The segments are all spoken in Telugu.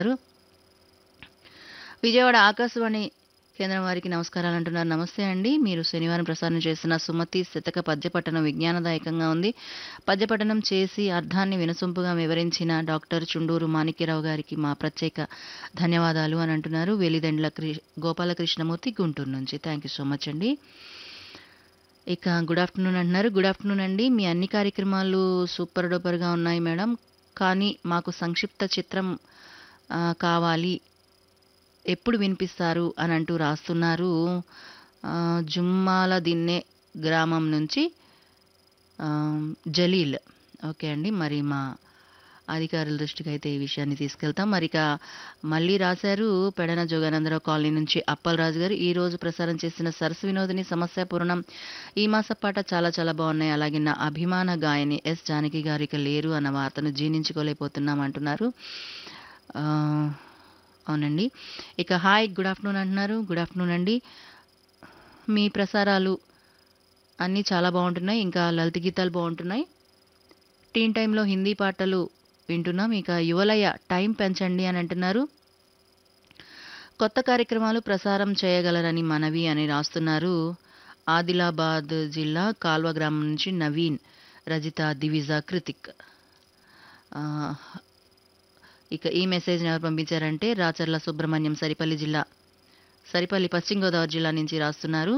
విజయవాడ ఆకాశవాణి కేంద్రం వారికి నమస్కారాలు అంటున్నారు నమస్తే అండి మీరు శనివారం ప్రసారం చేసిన సుమతి శతక పద్యపట్టణం విజ్ఞానదాయకంగా ఉంది పద్యపట్టణం చేసి అర్థాన్ని వినసొంపుగా వివరించిన డాక్టర్ చుండూరు మాణిక్యరావు గారికి మా ప్రత్యేక ధన్యవాదాలు అని అంటున్నారు వెలిదండ్ల కృ గోపాలకృష్ణమూర్తి గుంటూరు నుంచి థ్యాంక్ యూ సో మచ్ అండి ఇక గుడ్ ఆఫ్టర్నూన్ అంటున్నారు గుడ్ ఆఫ్టర్నూన్ అండి మీ అన్ని కార్యక్రమాలు సూపర్ డూపర్గా ఉన్నాయి మేడం కానీ మాకు సంక్షిప్త చిత్రం ఆ, కావాలి ఎప్పుడు వినిపిస్తారు అని అంటూ రాస్తున్నారు ఆ, జుమ్మాల దిన్నే గ్రామం నుంచి ఆ, జలీల్ ఓకే అండి మరి మా అధికారుల దృష్టికి అయితే ఈ విషయాన్ని తీసుకెళ్తాం మరి ఇక మళ్ళీ రాశారు పెడన జోగానందరావు కాలనీ నుంచి అప్పలరాజు గారు ఈ రోజు ప్రసారం చేసిన సరస్సు వినోదిని సమస్య పూర్ణం ఈ మాస పాట చాలా చాలా బాగున్నాయి అలాగే నా అభిమాన గాయని ఎస్ జానకి గారు ఇక లేరు అన్న వార్తను జీర్ణించుకోలేకపోతున్నాం అంటున్నారు ఆ, అవునండి ఇక హాయ్ గుడ్ ఆఫ్టర్నూన్ అంటున్నారు గుడ్ ఆఫ్టర్నూన్ అండి మీ ప్రసారాలు అన్నీ చాలా బాగుంటున్నాయి ఇంకా లలిత గీతాలు బాగుంటున్నాయి టీన్ టైంలో హిందీ పాటలు వింటున్నాం ఇక యువలయ టైం పెంచండి అని అంటున్నారు కొత్త కార్యక్రమాలు ప్రసారం చేయగలరని మనవి అని రాస్తున్నారు ఆదిలాబాద్ జిల్లా కాల్వ గ్రామం నుంచి నవీన్ రజిత దివిజా కృతిక్ ఆ, ఇక ఈ మెసేజ్ని ఎవరు పంపించారంటే రాచర్ల సుబ్రహ్మణ్యం సరిపల్లి జిల్లా సరిపల్లి పశ్చిమ గోదావరి జిల్లా నుంచి రాస్తున్నారు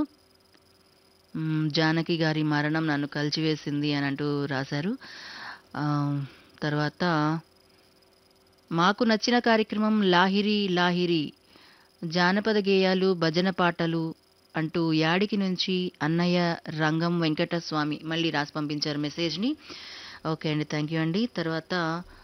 మ్, జానకి గారి మరణం నన్ను కలిచివేసింది అని అంటూ రాశారు ఆ, తర్వాత మాకు నచ్చిన కార్యక్రమం లాహిరి లాహిరి జానపద గేయాలు భజన పాటలు అంటూ యాడికి నుంచి అన్నయ్య రంగం వెంకటస్వామి మళ్ళీ రాసి పంపించారు మెసేజ్ని ఓకే అండి థ్యాంక్ యూ అండి తర్వాత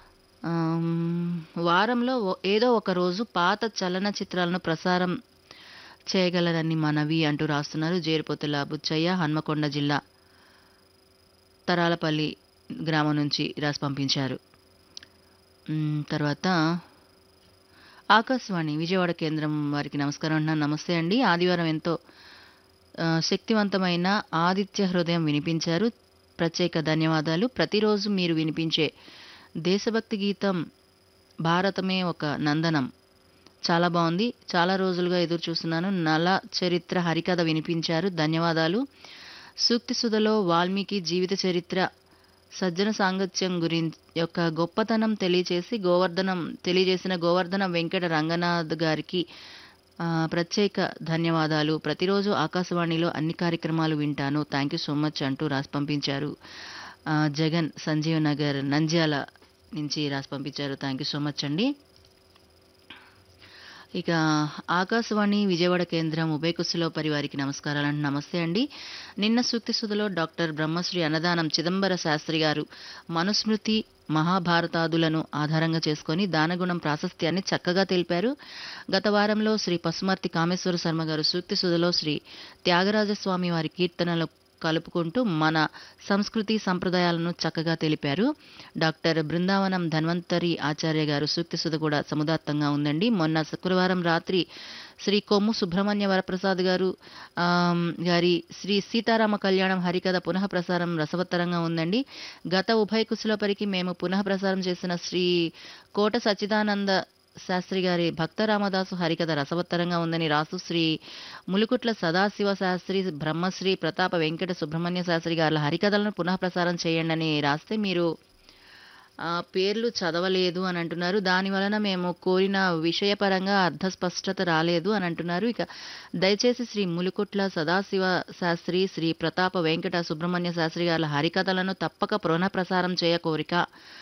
ఆమ్, వారంలో ఓ- ఏదో ఒక రోజు పాత చలనచిత్రాలను ప్రసారం చేయగలరని మనవి అంటూ రాస్తున్నారు జేరుపోతుల బుచ్చయ్య హన్మకొండ జిల్లా తరాలపల్లి గ్రామం నుంచి రాసి పంపించారు మ్, తర్వాత ఆకాశవాణి విజయవాడ కేంద్రం వారికి నమస్కారం అంటున్నాను నమస్తే అండి ఆదివారం ఎంతో ఆ, శక్తివంతమైన ఆదిత్య హృదయం వినిపించారు ప్రత్యేక ధన్యవాదాలు ప్రతిరోజు మీరు వినిపించే దేశభక్తి గీతం భారతమే ఒక నందనం చాలా బాగుంది చాలా రోజులుగా ఎదురు చూస్తున్నాను నల చరిత్ర హరికథ వినిపించారు ధన్యవాదాలు సూక్తి సుధలో వాల్మీకి జీవిత చరిత్ర సజ్జన సాంగత్యం గురించి యొక్క గొప్పతనం తెలియచేసి గోవర్ధనం తెలియజేసిన గోవర్ధన వెంకట రంగనాథ్ గారికి ఆ, ప్రత్యేక ధన్యవాదాలు ప్రతిరోజు ఆకాశవాణిలో అన్ని కార్యక్రమాలు వింటాను థ్యాంక్ యూ సో మచ్ అంటూ రాసి పంపించారు ఆ, జగన్ సంజీవ్ నగర్ నంద్యాల నుంచి రాసి పంపించారు థ్యాంక్ యూ సో మచ్ అండి ఇక ఆకాశవాణి విజయవాడ కేంద్రం ఉభయ కుస్సులో పరివారికి నమస్కారాలు అండి నమస్తే అండి నిన్న సూక్తి సుధలో డాక్టర్ బ్రహ్మశ్రీ అన్నదానం చిదంబర శాస్త్రి గారు మనుస్మృతి మహాభారతాదులను ఆధారంగా చేసుకొని దానగుణం ప్రాశస్త్యాన్ని చక్కగా తెలిపారు గత వారంలో శ్రీ పశుమర్తి కామేశ్వర శర్మ గారు సూక్తి సుధలో శ్రీ త్యాగరాజస్వామి వారి కీర్తనలు కలుపుకుంటూ మన సంస్కృతి సంప్రదాయాలను చక్కగా తెలిపారు డాక్టర్ బృందావనం ధన్వంతరి ఆచార్య గారు సూక్తి సుధ కూడా సముదాత్తంగా ఉందండి మొన్న శుక్రవారం రాత్రి శ్రీ కొమ్ము సుబ్రహ్మణ్య వరప్రసాద్ గారు ఆమ్, గారి శ్రీ సీతారామ కళ్యాణం హరికథ పునః ప్రసారం రసవత్తరంగా ఉందండి గత ఉభయ కుశలపరికి మేము పునః ప్రసారం చేసిన శ్రీ కోట సచ్చిదానంద శాస్త్రి గారి భక్త రామదాసు హరికథ రసవత్తరంగా ఉందని రాసు శ్రీ ములుకుట్ల సదాశివ శాస్త్రి బ్రహ్మశ్రీ ప్రతాప వెంకట సుబ్రహ్మణ్య శాస్త్రి గారి హరికథలను పునః ప్రసారం చేయండి అని రాస్తే మీరు ఆ పేర్లు చదవలేదు అని అంటున్నారు దాని వలన మేము కోరిన విషయపరంగా అర్థస్పష్టత రాలేదు అని అంటున్నారు ఇక దయచేసి శ్రీ ములుకుట్ల సదాశివ శాస్త్రి శ్రీ ప్రతాప వెంకట సుబ్రహ్మణ్య శాస్త్రి గారి హరికథలను తప్పక పునః ప్రసారం చేయ కోరిక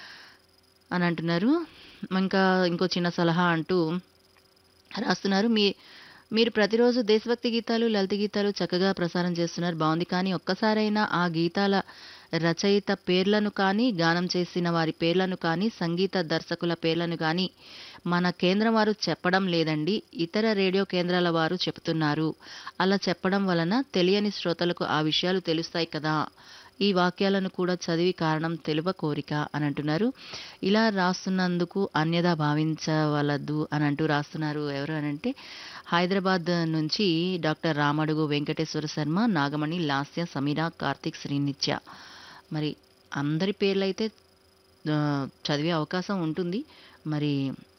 అని అంటున్నారు ఇంకా ఇంకో చిన్న సలహా అంటూ రాస్తున్నారు మీ మీరు ప్రతిరోజు దేశభక్తి గీతాలు లలిత గీతాలు చక్కగా ప్రసారం చేస్తున్నారు బాగుంది కానీ ఒక్కసారైనా ఆ గీతాల రచయిత పేర్లను కానీ గానం చేసిన వారి పేర్లను కానీ సంగీత దర్శకుల పేర్లను కానీ మన కేంద్రం వారు చెప్పడం లేదండి ఇతర రేడియో కేంద్రాల వారు చెప్తున్నారు అలా చెప్పడం వలన తెలియని శ్రోతలకు ఆ విషయాలు తెలుస్తాయి కదా ఈ వాక్యాలను కూడా చదివి కారణం తెలుప కోరిక అని అంటున్నారు ఇలా రాస్తున్నందుకు అన్యదా భావించవలదు అని అంటూ రాస్తున్నారు ఎవరు అని అంటే హైదరాబాద్ నుంచి డాక్టర్ రామడుగు వెంకటేశ్వర శర్మ నాగమణి లాస్య సమీర కార్తిక్ శ్రీనిత్య మరి అందరి పేర్లు అయితే ఆ, చదివే అవకాశం ఉంటుంది మరి